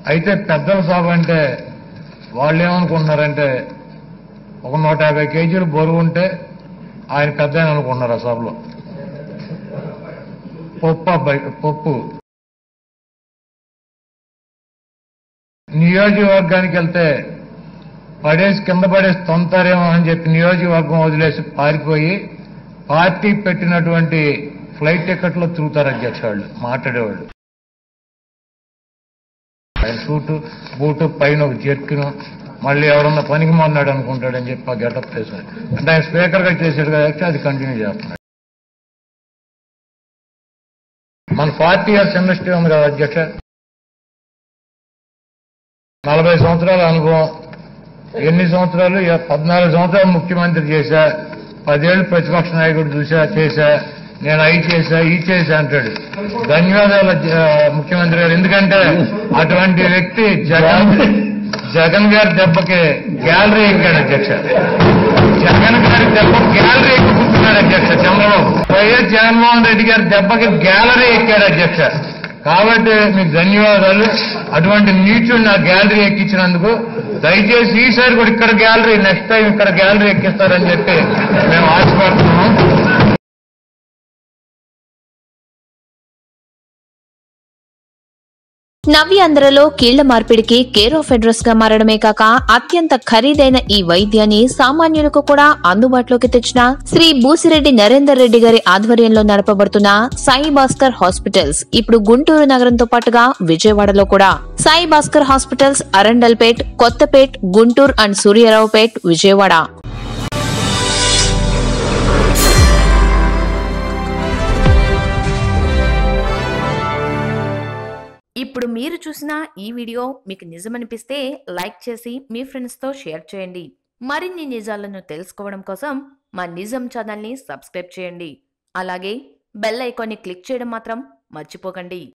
అయితే పెద్దల సభ అంటే వాళ్ళు ఏమనుకుంటున్నారంటే ఒక నూట యాభై కేజీలు బరువు ఉంటే ఆయన పెద్ద ఆయన అనుకుంటున్నారు ఆ సభలో పప్పు అబ్బాయి పప్పు నియోజకవర్గానికి వెళ్తే పడేసి కింద పడేసి తొంతారేమో అని చెప్పి నియోజకవర్గం వదిలేసి పారిపోయి పార్టీ పెట్టినటువంటి ఫ్లైట్ టికెట్లో తిరుగుతారు అధ్యక్ష వాళ్ళు మాట్లాడేవాళ్ళు ఆయన సూటు బూటు పైన ఒక జర్కిను మళ్ళీ ఎవరన్నా పనికి మొన్నాడు అనుకుంటాడని చెప్పి ఆ గెటప్ చేశాడు అంటే ఆయన స్పీకర్గా చేసాడు కాబట్టి అది కంటిన్యూ చేస్తున్నాడు మన ఫార్టీ ఇయర్స్ ఇండస్ట్రీ ఉంది కదా అధ్యక్ష నలభై సంవత్సరాల అనుభవం ఎన్ని సంవత్సరాలు ఇక పద్నాలుగు సంవత్సరాలు ముఖ్యమంత్రి చేశా పదేళ్ళు ప్రతిపక్ష నాయకుడు చూసా చేశా నేను అయి చేశా ఈ చేశా అంటాడు ధన్యవాదాలు ఆ, ముఖ్యమంత్రి గారు ఎందుకంటే అటువంటి వ్యక్తి జగన్ జగన్ గారి దెబ్బకి గ్యాలరీ ఎక్కాడు అధ్యక్ష జగన్ గారి దెబ్బ గ్యాలరీ ఎక్కి కూర్చున్నాడు అధ్యక్ష చంద్రబాబు వైఎస్ జగన్మోహన్ రెడ్డి గారి దెబ్బకి గ్యాలరీ ఎక్కాడు అధ్యక్ష కాబట్టి మీకు ధన్యవాదాలు అటువంటి నీచుని నా గ్యాలరీ ఎక్కించినందుకు దయచేసి ఈసారి కూడా ఇక్కడ గ్యాలరీ నెక్స్ట్ టైం ఇక్కడ గ్యాలరీ ఎక్కిస్తారని చెప్పి మేము ఆశపడుతున్నాం నవ్యాంధ్రలో కీళ్ల మార్పిడికి కేర్ ఆఫ్ అడ్రస్ గా మారడమే కాక అత్యంత ఖరీదైన ఈ వైద్యాన్ని సామాన్యులకు కూడా అందుబాటులోకి తెచ్చిన శ్రీ బూసిరెడ్డి నరేందర్ రెడ్డి గారి ఆధ్వర్యంలో నడపబడుతున్న సాయి భాస్కర్ హాస్పిటల్స్ ఇప్పుడు గుంటూరు నగరంతో పాటుగా విజయవాడలో కూడా సాయి భాస్కర్ హాస్పిటల్స్ అరండల్పేట్ కొత్తపేట్ గుంటూరు అండ్ సూర్యారావుపేట్ విజయవాడ ఇప్పుడు మీరు చూసిన ఈ వీడియో మీకు నిజమనిపిస్తే లైక్ చేసి మీ ఫ్రెండ్స్తో షేర్ చేయండి మరిన్ని నిజాలను తెలుసుకోవడం కోసం మా నిజం ఛానల్ని సబ్స్క్రైబ్ చేయండి అలాగే బెల్ ఐకాన్ని క్లిక్ చేయడం మాత్రం మర్చిపోకండి